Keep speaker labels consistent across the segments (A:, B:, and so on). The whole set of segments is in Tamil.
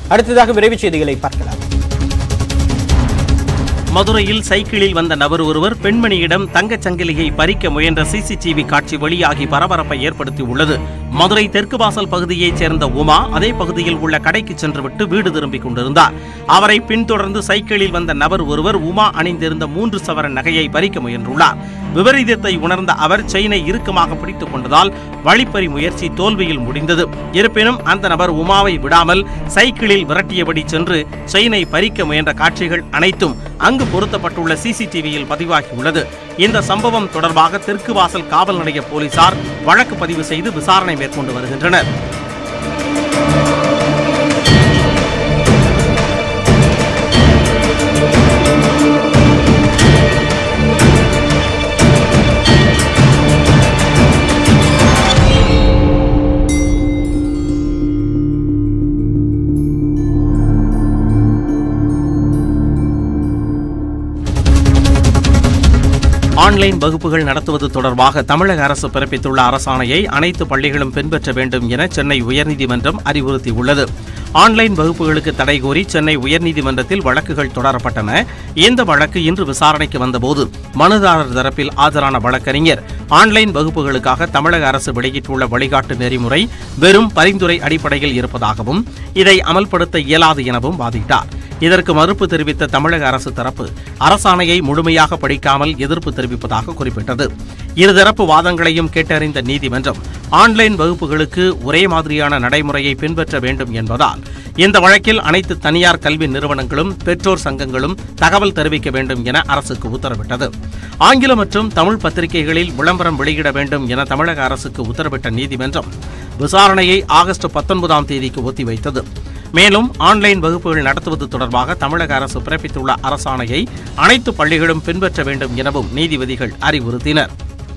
A: அடுத்ததாக விரைவுச் செய்திகளை பார்க்கலாம்
B: மதுரையில் சைக்கிளில் வந்த நபர் ஒருவர் பெண்மணியிடம் தங்கச் சங்கிலியை பறிக்க முயன்ற சிசிடிவி காட்சி வெளியாகி பரபரப்பை ஏற்படுத்தியுள்ளது மதுரை தெற்கு வாசல் பகுதியைச் சேர்ந்த உமா அதே பகுதியில் உள்ள கடைக்கு சென்றுவிட்டு வீடு திரும்பிக் கொண்டிருந்தார் அவரை பின்தொடர்ந்து சைக்கிளில் வந்த நபர் ஒருவர் உமா அணிந்திருந்த மூன்று சவரன் நகையை பறிக்க முயன்றுள்ளார் விபரீதத்தை உணர்ந்த அவர் செயினை இறுக்கமாக பிடித்துக் கொண்டதால் வழிப்பறி முயற்சி தோல்வியில் முடிந்தது இருப்பினும் அந்த நபர் உமாவை விடாமல் சைக்கிளில் விரட்டியபடி சென்று செயினை பறிக்க முயன்ற காட்சிகள் அனைத்தும் அங்கு பொருத்தப்பட்டுள்ள சிசிடிவியில் பதிவாகியுள்ளது இந்த சம்பவம் தொடர்பாக தெற்கு வாசல் காவல் நிலைய போலீசார் வழக்கு பதிவு செய்து விசாரணை மேற்கொண்டு வருகின்றனர் ஆன்லைன் வகுப்புகள் நடத்துவது தொடர்பாக தமிழக அரசு பிறப்பித்துள்ள அரசாணையை அனைத்து பள்ளிகளும் பின்பற்ற வேண்டும் என சென்னை உயர்நீதிமன்றம் அறிவுறுத்தியுள்ளது ஆன்லைன் வகுப்புகளுக்கு தடை கோரி சென்னை உயர்நீதிமன்றத்தில் வழக்குகள் தொடரப்பட்டன இந்த வழக்கு இன்று விசாரணைக்கு வந்தபோது மனுதாரர் தரப்பில் ஆஜரான வழக்கறிஞர் ஆன்லைன் வகுப்புகளுக்காக தமிழக அரசு வெளியிட்டுள்ள வழிகாட்டு நெறிமுறை வெறும் பரிந்துரை அடிப்படையில் இருப்பதாகவும் இதை அமல்படுத்த இயலாது எனவும் வாதிட்டார் இதற்கு மறுப்பு தெரிவித்த தமிழக அரசு தரப்பு அரசாணையை முழுமையாக படிக்காமல் எதிர்ப்பு தெரிவிப்பதாக குறிப்பிட்டது இருதரப்பு வாதங்களையும் கேட்டறிந்த நீதிமன்றம் ஆன்லைன் வகுப்புகளுக்கு ஒரே மாதிரியான நடைமுறையை பின்பற்ற வேண்டும் என்பதால் இந்த வழக்கில் அனைத்து தனியார் கல்வி நிறுவனங்களும் பெற்றோர் சங்கங்களும் தகவல் தெரிவிக்க வேண்டும் என அரசுக்கு உத்தரவிட்டது ஆங்கிலம் மற்றும் தமிழ் பத்திரிகைகளில் விளம்பரம் வெளியிட வேண்டும் என தமிழக அரசுக்கு உத்தரவிட்ட நீதிமன்றம் விசாரணையை ஆகஸ்ட் பத்தொன்பதாம் தேதிக்கு ஒத்திவைத்தது மேலும் ஆன்லைன் வகுப்புகள் நடத்துவது தொடர்பாக தமிழக அரசு பிறப்பித்துள்ள அரசாணையை அனைத்து பள்ளிகளும் பின்பற்ற வேண்டும் எனவும் நீதிபதிகள் அறிவுறுத்தினர்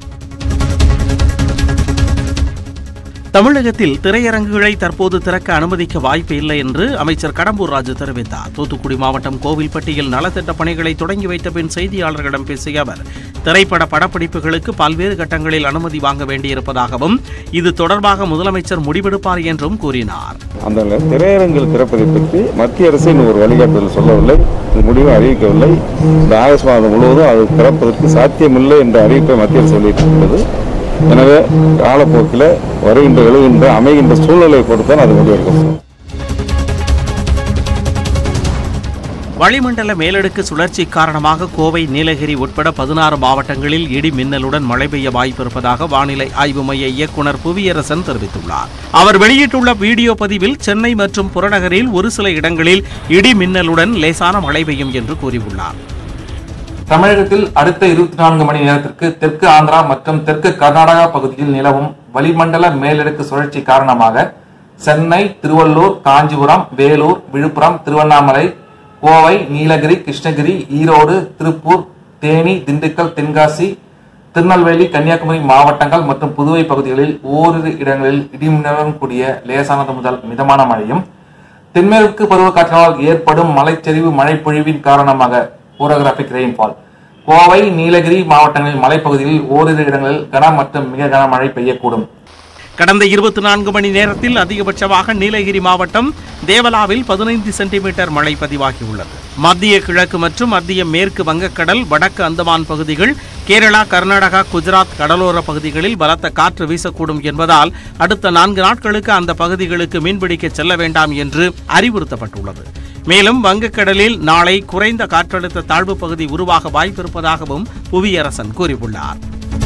B: தமிழகத்தில் திரையரங்குகளை தற்போது திறக்க அனுமதிக்க வாய்ப்பு இல்லை என்று அமைச்சர் கடம்பூர் ராஜு தெரிவித்தார் தூத்துக்குடி மாவட்டம் கோவில்பட்டியில் நலத்திட்ட பணிகளை தொடங்கி வைத்த பின் செய்தியாளர்களிடம் பேசிய அவர் திரைப்பட படப்பிடிப்புகளுக்கு பல்வேறு கட்டங்களில் அனுமதி வாங்க வேண்டியிருப்பதாகவும் இது தொடர்பாக முதலமைச்சர் முடிவெடுப்பார் என்றும் கூறினார்
C: அந்த திரையரங்கில் திறப்பதை பற்றி மத்திய அரசு இன்னும் ஒரு வழிகாட்டுதல் சொல்லவில்லை இது முடிவும் அறிவிக்கவில்லை இந்த ஆகஸ்ட் மாதம் முழுவதும் அது திறப்பதற்கு சாத்தியமில்லை என்ற அறிவிப்பை மத்திய அரசு வெளியிட்டிருக்கிறது எனவே காலப்போக்கில் வருகின்ற எழுகின்ற அமைகின்ற சூழ்நிலையை பொறுத்தான் அது முடிவெடுக்கப்படும்
B: வளிமண்டல மேலடுக்கு சுழற்சி காரணமாக கோவை நீலகிரி உட்பட பதினாறு மாவட்டங்களில் இடி மின்னலுடன் மழை பெய்ய வாய்ப்பிருப்பதாக வானிலை ஆய்வு மைய இயக்குநர் புவியரசன் தெரிவித்துள்ளார் அவர் வெளியிட்டுள்ள வீடியோ பதிவில் சென்னை மற்றும் புறநகரில் ஒரு சில இடங்களில் இடி மின்னலுடன் லேசான மழை பெய்யும் என்று கூறியுள்ளார்
D: தமிழகத்தில் அடுத்த இருபத்தி நான்கு மணி நேரத்திற்கு தெற்கு ஆந்திரா மற்றும் தெற்கு கர்நாடகா பகுதியில் நிலவும் வளிமண்டல மேலடுக்கு சுழற்சி காரணமாக சென்னை திருவள்ளூர் காஞ்சிபுரம் வேலூர் விழுப்புரம் திருவண்ணாமலை கோவை நீலகிரி கிருஷ்ணகிரி ஈரோடு திருப்பூர் தேனி திண்டுக்கல் தென்காசி திருநெல்வேலி கன்னியாகுமரி மாவட்டங்கள் மற்றும் புதுவை பகுதிகளில் ஓரிரு இடங்களில் இடிமின்னலுடன் கூடிய லேசானது முதல் மிதமான மழையும் தென்மேற்கு பருவக்காற்றினால் ஏற்படும் மலைச்சரிவு மழைப்பொழிவின் காரணமாக ஓரோகிராபிக் ரெயின்ஃபால் கோவை நீலகிரி மாவட்டங்களில் மலைப்பகுதிகளில் ஓரிரு இடங்களில் கன மற்றும் மிக கனமழை பெய்யக்கூடும்
B: கடந்த இருபத்தி நான்கு மணி நேரத்தில் அதிகபட்சமாக நீலகிரி மாவட்டம் தேவலாவில் பதினைந்து சென்டிமீட்டர் மழை பதிவாகியுள்ளது மத்திய கிழக்கு மற்றும் மத்திய மேற்கு வங்கக்கடல் வடக்கு அந்தமான் பகுதிகள் கேரளா கர்நாடகா குஜராத் கடலோர பகுதிகளில் பலத்த காற்று வீசக்கூடும் என்பதால் அடுத்த நான்கு நாட்களுக்கு அந்த பகுதிகளுக்கு மீன்பிடிக்க செல்ல வேண்டாம் என்று அறிவுறுத்தப்பட்டுள்ளது மேலும் வங்கக்கடலில் நாளை குறைந்த காற்றழுத்த தாழ்வு பகுதி உருவாக வாய்ப்பிருப்பதாகவும் புவியரசன் கூறியுள்ளார்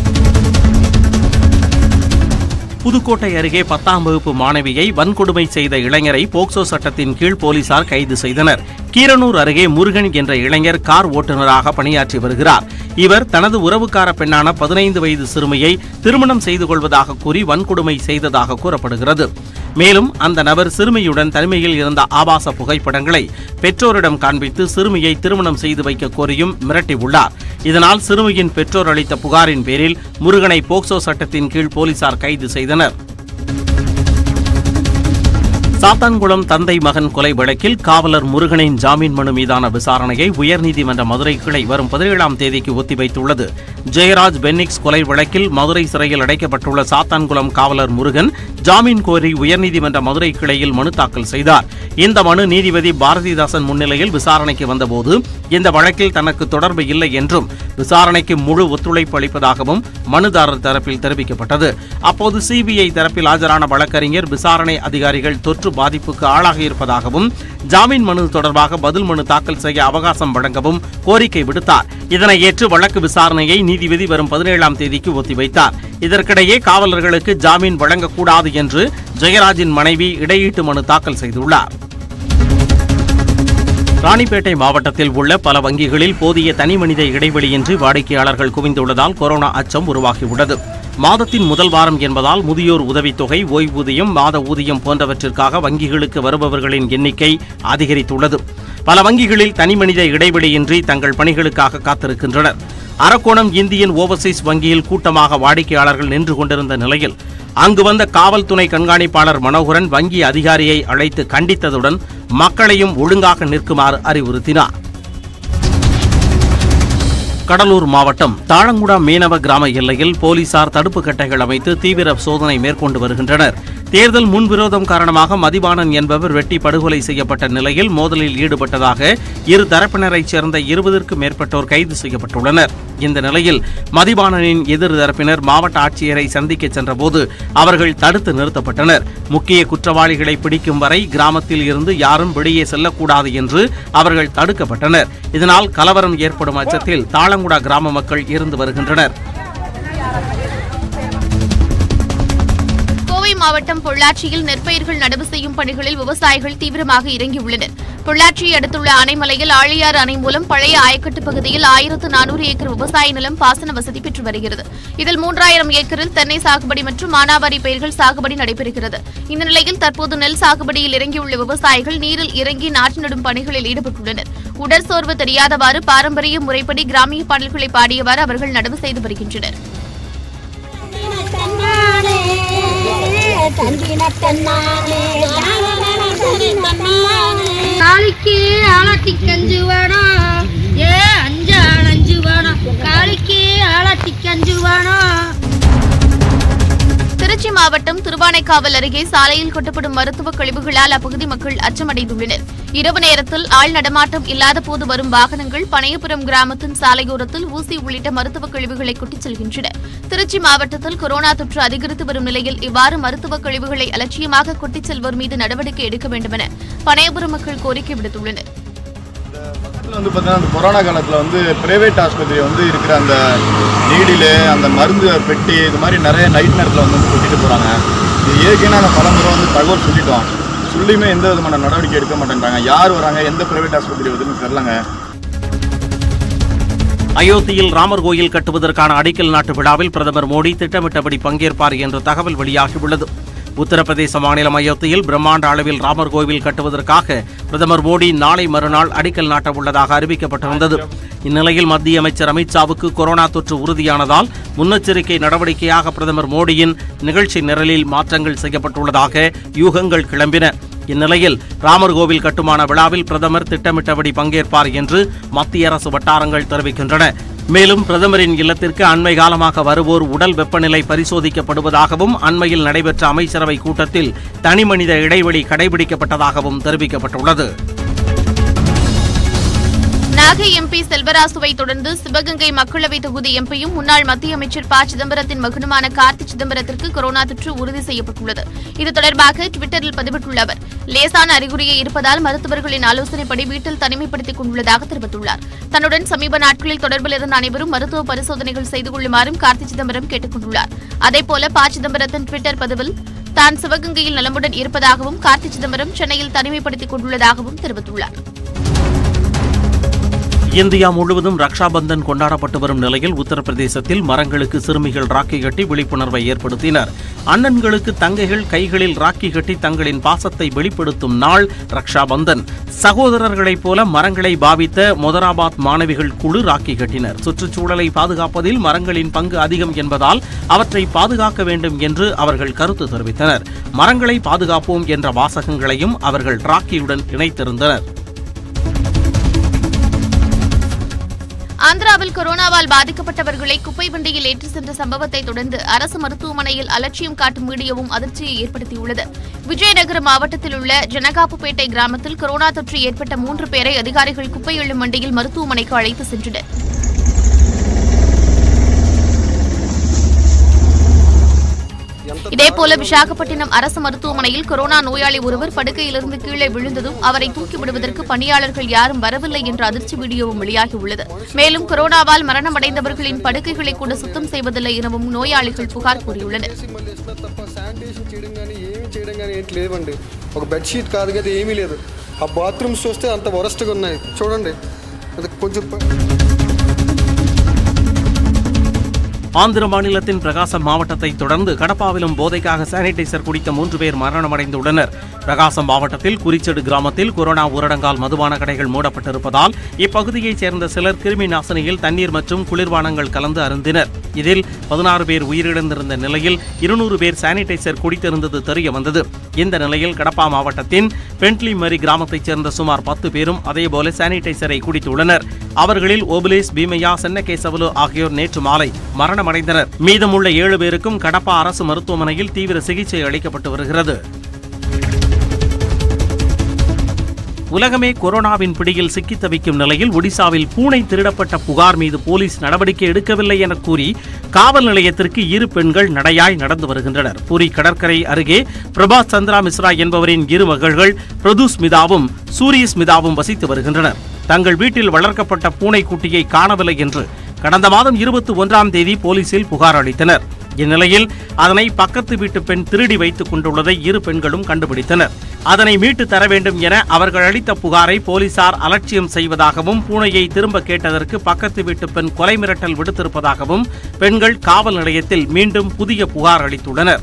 B: புதுக்கோட்டை அருகே பத்தாம் வகுப்பு மாணவியை வன்கொடுமை செய்த இளைஞரை போக்சோ சட்டத்தின் கீழ் போலீசார் கைது செய்தனர் கீரனூர் அருகே முருகன் என்ற இளைஞர் கார் ஓட்டுநராக பணியாற்றி வருகிறார் இவர் தனது உறவுக்கார பெண்ணான பதினைந்து வயது சிறுமியை திருமணம் செய்து கொள்வதாக கூறி வன்கொடுமை செய்ததாக கூறப்படுகிறது மேலும் அந்த நபர் சிறுமியுடன் தனிமையில் இருந்த ஆபாச புகைப்படங்களை பெற்றோரிடம் காண்பித்து சிறுமியை திருமணம் செய்து வைக்க கோரியும் மிரட்டியுள்ளார் இதனால் சிறுமியின் பெற்றோர் அளித்த புகாரின் பேரில் முருகனை போக்சோ சட்டத்தின் கீழ் போலீசார் கைது செய்தனர் சாத்தான்குளம் தந்தை மகன் கொலை வழக்கில் காவலர் முருகனின் ஜாமீன் மனு மீதான விசாரணையை உயர்நீதிமன்ற மதுரை கிளை வரும் பதினேழாம் தேதிக்கு ஒத்திவைத்துள்ளது ஜெயராஜ் பென்னிக்ஸ் கொலை வழக்கில் மதுரை சிறையில் அடைக்கப்பட்டுள்ள சாத்தான்குளம் காவலர் முருகன் ஜாமீன் கோரி உயர்நீதிமன்ற மதுரை கிளையில் மனு தாக்கல் செய்தார் இந்த மனு நீதிபதி பாரதிதாசன் முன்னிலையில் விசாரணைக்கு வந்தபோது இந்த வழக்கில் தனக்கு தொடர்பு இல்லை என்றும் விசாரணைக்கு முழு ஒத்துழைப்பு அளிப்பதாகவும் மனுதாரர் தரப்பில் தெரிவிக்கப்பட்டது அப்போது சிபிஐ தரப்பில் ஆஜரான வழக்கறிஞர் விசாரணை அதிகாரிகள் தொற்று பாதிப்புக்கு ஆளாகியிருப்பதாகவும் ஜாமீன் மனு தொடர்பாக பதில் மனு தாக்கல் செய்ய அவகாசம் வழங்கவும் கோரிக்கை விடுத்தார் இதனை ஏற்று வழக்கு விசாரணையை நீதிபதி வரும் பதினேழாம் தேதிக்கு ஒத்திவைத்தார் இதற்கிடையே காவலர்களுக்கு ஜாமீன் வழங்கக்கூடாது என்று ஜெயராஜின் மனைவி இடையீட்டு மனு தாக்கல் செய்துள்ளார் ராணிப்பேட்டை மாவட்டத்தில் உள்ள பல வங்கிகளில் போதிய தனிமனித இடைவெளியின்றி வாடிக்கையாளர்கள் குவிந்துள்ளதால் கொரோனா அச்சம் உருவாகியுள்ளது மாதத்தின் முதல் வாரம் என்பதால் முதியோர் உதவித்தொகை ஓய்வூதியம் மாத ஊதியம் போன்றவற்றிற்காக வங்கிகளுக்கு வருபவர்களின் எண்ணிக்கை அதிகரித்துள்ளது பல வங்கிகளில் தனிமனித இடைவெளியின்றி தங்கள் பணிகளுக்காக காத்திருக்கின்றனர் அரக்கோணம் இந்தியன் ஓவர்சீஸ் வங்கியில் கூட்டமாக வாடிக்கையாளர்கள் நின்று கொண்டிருந்த நிலையில் அங்கு வந்த காவல் துணை கண்காணிப்பாளர் மனோகரன் வங்கி அதிகாரியை அழைத்து கண்டித்ததுடன் மக்களையும் ஒழுங்காக நிற்குமாறு அறிவுறுத்தினார் கடலூர் மாவட்டம் தாழங்குடா மீனவ கிராம எல்லையில் போலீசார் தடுப்பு கட்டைகள் அமைத்து தீவிர சோதனை மேற்கொண்டு வருகின்றனர் தேர்தல் முன்விரோதம் காரணமாக மதிவாணன் என்பவர் வெட்டி படுகொலை செய்யப்பட்ட நிலையில் மோதலில் ஈடுபட்டதாக இரு தரப்பினரைச் சேர்ந்த இருபதற்கும் மேற்பட்டோர் கைது செய்யப்பட்டுள்ளனர் இந்த நிலையில் மதிவாணனின் எதிர் தரப்பினர் மாவட்ட ஆட்சியரை சந்திக்க சென்றபோது அவர்கள் தடுத்து நிறுத்தப்பட்டனர் முக்கிய குற்றவாளிகளை பிடிக்கும் வரை கிராமத்தில் இருந்து யாரும் வெளியே செல்லக்கூடாது என்று அவர்கள் தடுக்கப்பட்டனர் இதனால் கலவரம் ஏற்படும் அச்சத்தில் தாளங்குடா கிராம மக்கள் இருந்து வருகின்றனர்
E: கோவை மாவட்டம் பொள்ளாச்சியில் நெற்பயிர்கள் நடவு செய்யும் பணிகளில் விவசாயிகள் தீவிரமாக இறங்கியுள்ளனர் பொள்ளாச்சியை அடுத்துள்ள அணைமலையில் ஆழியாறு அணை மூலம் பழைய ஆயக்கட்டு பகுதியில் ஆயிரத்து நானூறு ஏக்கர் விவசாய நிலம் பாசன வசதி பெற்று வருகிறது இதில் மூன்றாயிரம் ஏக்கரில் தென்னை சாகுபடி மற்றும் மானாவாரி பயிர்கள் சாகுபடி நடைபெறுகிறது இந்த நிலையில் தற்போது நெல் சாகுபடியில் இறங்கியுள்ள விவசாயிகள் நீரில் இறங்கி நாற்று நடும் பணிகளில் ஈடுபட்டுள்ளனர் உடற்சோர்வு தெரியாதவாறு பாரம்பரிய முறைப்படி கிராமிய பாடல்களை பாடியவாறு அவர்கள் நடவு செய்து வருகின்றனர்
F: தன்னானே தந்தின தன்னானே
G: காளிக்கு ஆளாட்டி கஞ்சு வேணும் ஏ அஞ்சு அஞ்சு வேணும் காளிக்கு ஆளாட்டி கஞ்சு வேணும்
E: திருச்சி மாவட்டம் திருவானைக்காவல் அருகே சாலையில் கொட்டப்படும் மருத்துவ கழிவுகளால் அப்பகுதி மக்கள் அச்சமடைந்துள்ளனர் இரவு நேரத்தில் ஆள் நடமாட்டம் இல்லாத போது வரும் வாகனங்கள் பனையபுரம் கிராமத்தின் சாலையோரத்தில் ஊசி உள்ளிட்ட மருத்துவ கழிவுகளை கொட்டிச் செல்கின்றன திருச்சி மாவட்டத்தில் கொரோனா தொற்று அதிகரித்து வரும் நிலையில் இவ்வாறு மருத்துவ கழிவுகளை அலட்சியமாக கொட்டிச் செல்வோர் மீது நடவடிக்கை எடுக்க வேண்டுமென பனையபுரம் மக்கள் கோரிக்கை விடுத்துள்ளனர்
H: பக்கத்தில் வந்து பார்த்தீங்கன்னா அந்த கொரோனா காலத்தில் வந்து பிரைவேட் ஆஸ்பத்திரி வந்து இருக்கிற அந்த நீடிலு அந்த மருந்து பெட்டி இது மாதிரி நிறைய நைட் நேரத்தில் வந்து கொட்டிட்டு போகிறாங்க இது ஏற்கனவே நாங்கள் பலமுறை வந்து தகவல் சொல்லிட்டோம் சொல்லியுமே எந்த விதமான நடவடிக்கை எடுக்க மாட்டேன்றாங்க யார் வராங்க எந்த பிரைவேட் ஆஸ்பத்திரி வருதுன்னு தெரிலங்க
B: அயோத்தியில் ராமர் கோயில் கட்டுவதற்கான அடிக்கல் நாட்டு விழாவில் பிரதமர் மோடி திட்டமிட்டபடி பங்கேற்பார் என்ற தகவல் வெளியாகியுள்ளது உத்தரப்பிரதேச மாநிலம் அயோத்தியில் பிரம்மாண்ட அளவில் ராமர் கோவில் கட்டுவதற்காக பிரதமர் மோடி நாளை மறுநாள் அடிக்கல் நாட்ட உள்ளதாக அறிவிக்கப்பட்டிருந்தது இந்நிலையில் மத்திய அமைச்சர் அமித்ஷாவுக்கு கொரோனா தொற்று உறுதியானதால் முன்னெச்சரிக்கை நடவடிக்கையாக பிரதமர் மோடியின் நிகழ்ச்சி நிரலில் மாற்றங்கள் செய்யப்பட்டுள்ளதாக யூகங்கள் கிளம்பின இந்நிலையில் ராமர் கோவில் கட்டுமான விழாவில் பிரதமர் திட்டமிட்டபடி பங்கேற்பார் என்று மத்திய அரசு வட்டாரங்கள் தெரிவிக்கின்றன மேலும் பிரதமரின் இல்லத்திற்கு அண்மை காலமாக வருவோர் உடல் வெப்பநிலை பரிசோதிக்கப்படுவதாகவும் அண்மையில் நடைபெற்ற அமைச்சரவை கூட்டத்தில் தனிமனித இடைவெளி கடைபிடிக்கப்பட்டதாகவும் தெரிவிக்கப்பட்டுள்ளது
E: நாகை எம்பி செல்வராசுவை தொடர்ந்து சிவகங்கை மக்களவை தொகுதி எம்பியும் முன்னாள் மத்திய அமைச்சர் ப சிதம்பரத்தின் மகனுமான கார்த்தி சிதம்பரத்திற்கு கொரோனா தொற்று உறுதி செய்யப்பட்டுள்ளது இது தொடர்பாக டுவிட்டரில் பதிவிட்டுள்ள அவர் லேசான அறிகுறியே இருப்பதால் மருத்துவர்களின் ஆலோசனைப்படி வீட்டில் தனிமைப்படுத்திக் கொண்டுள்ளதாக தெரிவித்துள்ளார் தன்னுடன் சமீப நாட்களில் தொடர்பில் இருந்த அனைவரும் மருத்துவ பரிசோதனைகள் செய்து கொள்ளுமாறும் கார்த்தி சிதம்பரம் கேட்டுக் கொண்டுள்ளார் அதேபோல ப சிதம்பரத்தின் டுவிட்டர் பதிவில் தான் சிவகங்கையில் நலமுடன் இருப்பதாகவும் கார்த்தி சிதம்பரம் சென்னையில் தனிமைப்படுத்திக் கொண்டுள்ளதாகவும் தெரிவித்துள்ளார்
B: இந்தியா முழுவதும் ரக்ஷாபந்தன் கொண்டாடப்பட்டு வரும் நிலையில் உத்தரப்பிரதேசத்தில் மரங்களுக்கு சிறுமிகள் ராக்கி கட்டி விழிப்புணர்வை ஏற்படுத்தினர் அண்ணன்களுக்கு தங்கைகள் கைகளில் ராக்கி கட்டி தங்களின் பாசத்தை வெளிப்படுத்தும் நாள் ரக்ஷாபந்தன் சகோதரர்களைப் போல மரங்களை பாவித்த மொதராபாத் மாணவிகள் குழு ராக்கி கட்டினர் சுற்றுச்சூழலை பாதுகாப்பதில் மரங்களின் பங்கு அதிகம் என்பதால் அவற்றை பாதுகாக்க வேண்டும் என்று அவர்கள் கருத்து தெரிவித்தனர் மரங்களை பாதுகாப்போம் என்ற வாசகங்களையும் அவர்கள் ராக்கியுடன் இணைத்திருந்தனர்
E: ஆந்திராவில் கொரோனாவால் பாதிக்கப்பட்டவர்களை குப்பை வண்டியில் ஏற்றி சென்ற சம்பவத்தை தொடர்ந்து அரசு மருத்துவமனையில் அலட்சியம் காட்டும் வீடியோவும் அதிர்ச்சியை ஏற்படுத்தியுள்ளது விஜயநகரம் மாவட்டத்தில் உள்ள ஜனகாப்புப்பேட்டை கிராமத்தில் கொரோனா தொற்று ஏற்பட்ட மூன்று பேரை அதிகாரிகள் குப்பை எள்ளும் வண்டியில் மருத்துவமனைக்கு அழைத்து சென்றனர் இதேபோல விசாகப்பட்டினம் அரசு மருத்துவமனையில் கொரோனா நோயாளி ஒருவர் படுக்கையிலிருந்து கீழே விழுந்ததும் அவரை தூக்கி விடுவதற்கு பணியாளர்கள் யாரும் வரவில்லை என்ற அதிர்ச்சி வீடியோவும் வெளியாகியுள்ளது மேலும் கொரோனாவால் மரணமடைந்தவர்களின் படுக்கைகளை கூட சுத்தம் செய்வதில்லை எனவும் நோயாளிகள் புகார் கூறியுள்ளனர்
I: మళ్ళీ వేసిన తప్ప శానిటేషన్ చేయడం కానీ ఏమీ చేయడం కానీ ఏంటి లేవండి ఒక బెడ్షీట్ కాదు కదా ఏమీ లేదు ఆ బాత్రూమ్స్ చూస్తే అంత వరస్ట్గా ఉన్నాయి చూడండి అది కొంచెం ప-
B: ஆந்திர மாநிலத்தின் பிரகாசம் மாவட்டத்தை தொடர்ந்து கடப்பாவிலும் போதைக்காக சானிடைசர் குடித்த மூன்று பேர் மரணமடைந்துள்ளனர் பிரகாசம் மாவட்டத்தில் குறிச்செடு கிராமத்தில் கொரோனா ஊரடங்கால் மதுபான கடைகள் மூடப்பட்டிருப்பதால் இப்பகுதியைச் சேர்ந்த சிலர் கிருமி நாசினியில் தண்ணீர் மற்றும் குளிர்பானங்கள் கலந்து அருந்தினர் இதில் பதினாறு பேர் உயிரிழந்திருந்த நிலையில் இருநூறு பேர் சானிடைசர் குடித்திருந்தது தெரிய வந்தது இந்த நிலையில் கடப்பா மாவட்டத்தின் பென்ட்லி மரி கிராமத்தைச் சேர்ந்த சுமார் பத்து பேரும் அதேபோல சானிடைசரை குடித்துள்ளனர் அவர்களில் ஓபுலேஸ் பீமையா சென்னகேசவலு ஆகியோர் நேற்று மாலை மரணமடைந்தனர் மீதமுள்ள ஏழு பேருக்கும் கடப்பா அரசு மருத்துவமனையில் தீவிர சிகிச்சை அளிக்கப்பட்டு வருகிறது உலகமே கொரோனாவின் பிடியில் சிக்கித் தவிக்கும் நிலையில் ஒடிசாவில் பூனை திருடப்பட்ட புகார் மீது போலீஸ் நடவடிக்கை எடுக்கவில்லை என கூறி காவல் நிலையத்திற்கு இரு பெண்கள் நடையாய் நடந்து வருகின்றனர் பூரி கடற்கரை அருகே பிரபாஸ் சந்திரா மிஸ்ரா என்பவரின் இரு மகள்கள் பிரது ஸ்மிதாவும் சூரிய ஸ்மிதாவும் வசித்து வருகின்றனர் தங்கள் வீட்டில் வளர்க்கப்பட்ட பூனைக்குட்டியை காணவில்லை என்று கடந்த மாதம் இருபத்தி ஒன்றாம் தேதி போலீசில் புகார் அளித்தனர் இந்நிலையில் அதனை பக்கத்து வீட்டு பெண் திருடி வைத்துக் கொண்டுள்ளதை இரு பெண்களும் கண்டுபிடித்தனர் அதனை மீட்டு தர வேண்டும் என அவர்கள் அளித்த புகாரை போலீசார் அலட்சியம் செய்வதாகவும் பூனையை திரும்ப கேட்டதற்கு பக்கத்து வீட்டு பெண் கொலை மிரட்டல் விடுத்திருப்பதாகவும் பெண்கள் காவல் நிலையத்தில் மீண்டும் புதிய புகார் அளித்துள்ளனர்